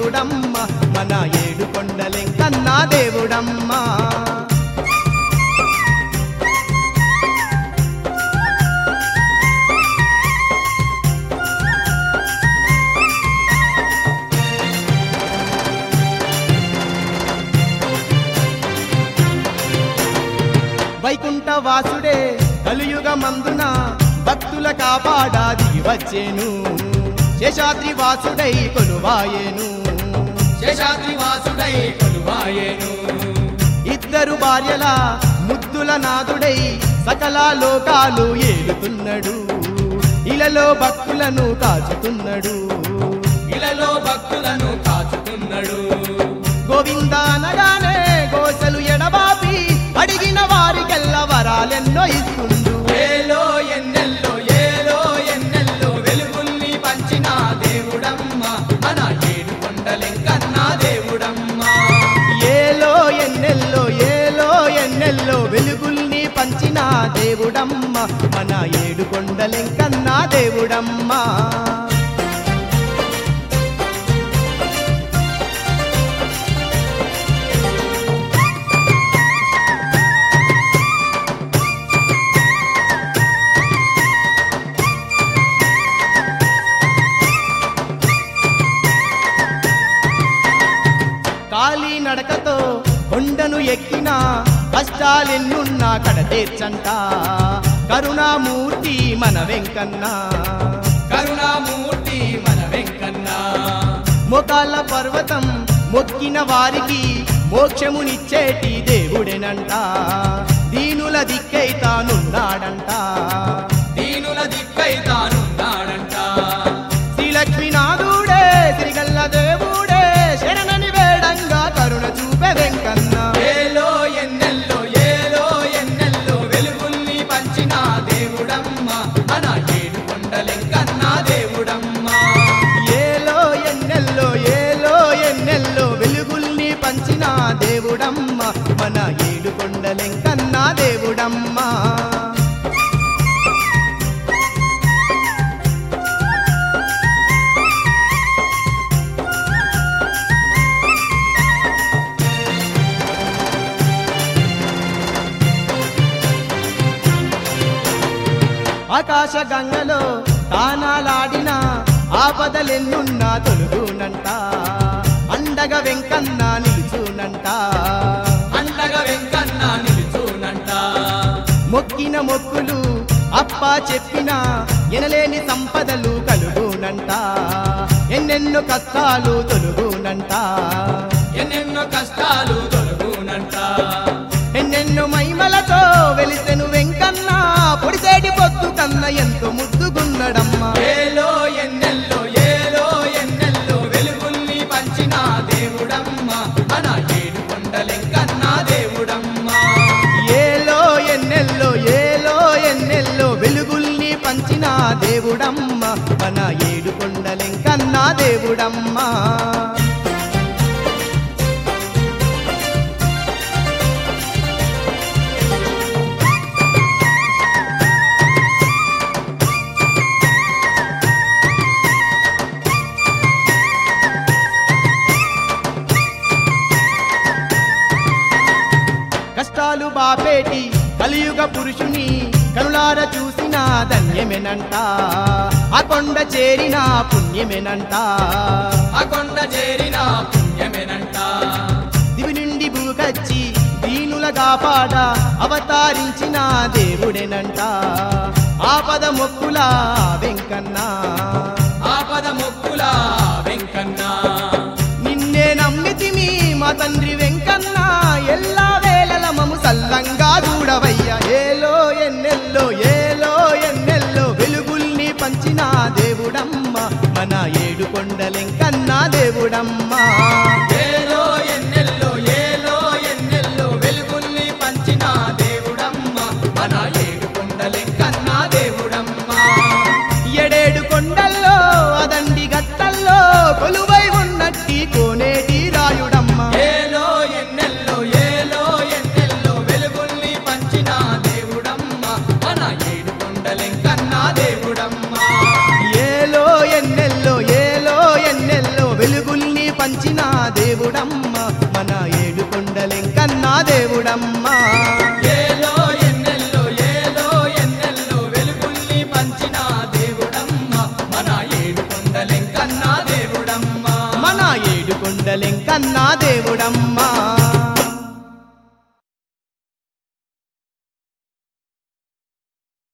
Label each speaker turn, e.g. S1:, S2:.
S1: దేవుడమ్మ మన ఏడు కొండలెంకన్నా దేవుడమ్మ వైకుంఠ వాసుడే కలియుగ మందున భక్తుల కాపాడాది వచ్చేను శేషాద్రి వాసుడై కొలువాయేను
S2: శేషాద్రి వాసుడై కొలువాయేను
S1: ఇద్దరు భార్యల ముద్దుల నాదుడై సకల లోకాలు ఏలుతున్నాడు ఇలలో భక్తులను కాచుతున్నాడు
S2: ఇలలో భక్తులను కాచుతున్నాడు
S1: గోవింద అనగానే గోసలు ఎడబాపి అడిగిన వారికెల్ల వరాలెన్నో ఇస్తుండు
S2: ఏలో ఎన్నెల్లో ఏలో ఎన్నెల్లో వెలుగుల్ని పంచిన దేవుడమ్మ మన ఏడు కొండలెంకన్నా దేవుడమ్మ
S1: ఏలో ఎన్నెల్లో ఏలో ఎన్నెల్లో వెలుగుల్ని పంచిన దేవుడమ్మ మన ఏడు కొండలెంకన్నా దేవుడమ్మ కాలి నడకతో కొండను ఎక్కిన కష్టాలెన్నున్నా కడతీర్చంట కరుణామూర్తి మన వెంకన్న
S2: కరుణామూర్తి మన వెంకన్న
S1: మొకాల పర్వతం మొక్కిన వారికి మోక్షమునిచ్చేటి దేవుడేనంట దీనుల దిక్కై తానున్నాడంట
S2: దీనుల దిక్కై తానున్నాడంట
S1: శ్రీలక్ష్మీనాథుడే శ్రీగల్ల దేవుడే శరణని వేడంగా కరుణ చూపే వెంకన్న
S2: ఏలో ఎన్నెల్లో ఏలో ఎన్నెల్లో వెలుగుల్ని పంచిన దేవుడమ్మ మన ఏడు కొండలెంకన్నా దేవుడమ్మ
S1: ఏలో ఎన్నెల్లో ఏలో ఎన్నెల్లో వెలుగుల్ని పంచిన దేవుడమ్మ మన ఏడు కొండలెంకన్నా దేవుడమ్మ ఆకాశ గంగలో తానాలాడిన ఆపదలెన్నున్నా తొలుగునంట అండగ వెంకన్న నిలుచునంట
S2: అండగా వెంకన్న నిలుచునంట
S1: మొక్కిన మొక్కులు అప్ప చెప్పిన ఎనలేని సంపదలు కలుగునంట ఎన్నెన్నో కష్టాలు తొలుగునంట
S2: ఎన్నెన్నో కష్టాలు తొలగునంట
S1: ఎన్నెన్నో మైమలతో వెలిసెను వెంకన్న పొడిసేటి పొత్తు కన్న ఎంతో ముద్దుగున్నడమ్మా
S2: ఏలో ఎన్నెల్లో ఏలో ఎన్నెల్లో వెలుగుల్ని పంచిన దేవుడమ్మ మన ఏడు కొండలెంకన్నా దేవుడమ్మ
S1: ఏలో ఎన్నెల్లో ఏలో ఎన్నెల్లో వెలుగుల్ని పంచిన దేవుడమ్మ మన ఏడు కొండలెంకన్నా దేవుడమ్మ కష్టాలు బాపేటి కలియుగ పురుషుని కనులార చూసిన ధన్యమేనంట ఆ కొండ చేరిన పుణ్యమేనంట
S2: ఆ కొండ చేరిన పుణ్యమేనంట
S1: దివి నుండి భూగచ్చి దీనుల కాపాడ అవతారించిన దేవుడేనంట ఆపద మొక్కుల వెంకన్న
S2: ఆపద మొక్కుల వెంకన్న
S1: నిన్నే నమ్మితిమి మా తండ్రి వెంకన్న ఎల్లా వేళల మము సల్లంగా చూడవయ్యా ఏలో ఎన్నెల్లో ఏలో ఎన్నెల్లో వెలుగుల్ని పంచిన దేవుడమ్మ మన ఏడు కొండలెంకన్నా దేవుడమ్మ
S2: ఏలో ఎన్నెల్లో ఏలో ఎన్నెల్లో వెలుగుల్ని పంచిన దేవుడమ్మ మన ఏడు కొండలెంకన్నా దేవుడమ్మ
S1: ఎడేడు కొండల్లో అదండి గట్టల్లో కొలువై ఉన్నట్టి కోనేటి రాయుడమ్మ
S2: ఏలో ఎన్నెల్లో ఏలో ఎన్నెల్లో వెలుగుల్ని పంచిన దేవుడమ్మ మన ఏడు కొండలెంకన్నా దేవుడమ్మ
S1: ఏలో ఎన్నెల్లో ఏలో ఎన్నెల్లో వెలుగుల్ని పంచిన పంచిన దేవుడమ్మ మన ఏడు కొండలెంకన్నా దేవుడమ్మ
S2: ఏలో ఎన్నెల్లో ఏలో ఎన్నెల్లో వెలుగుల్ని పంచిన దేవుడమ్మ మన ఏడు కొండలెంకన్నా దేవుడమ్మ
S1: మన ఏడు కొండలెంకన్నా దేవుడమ్మ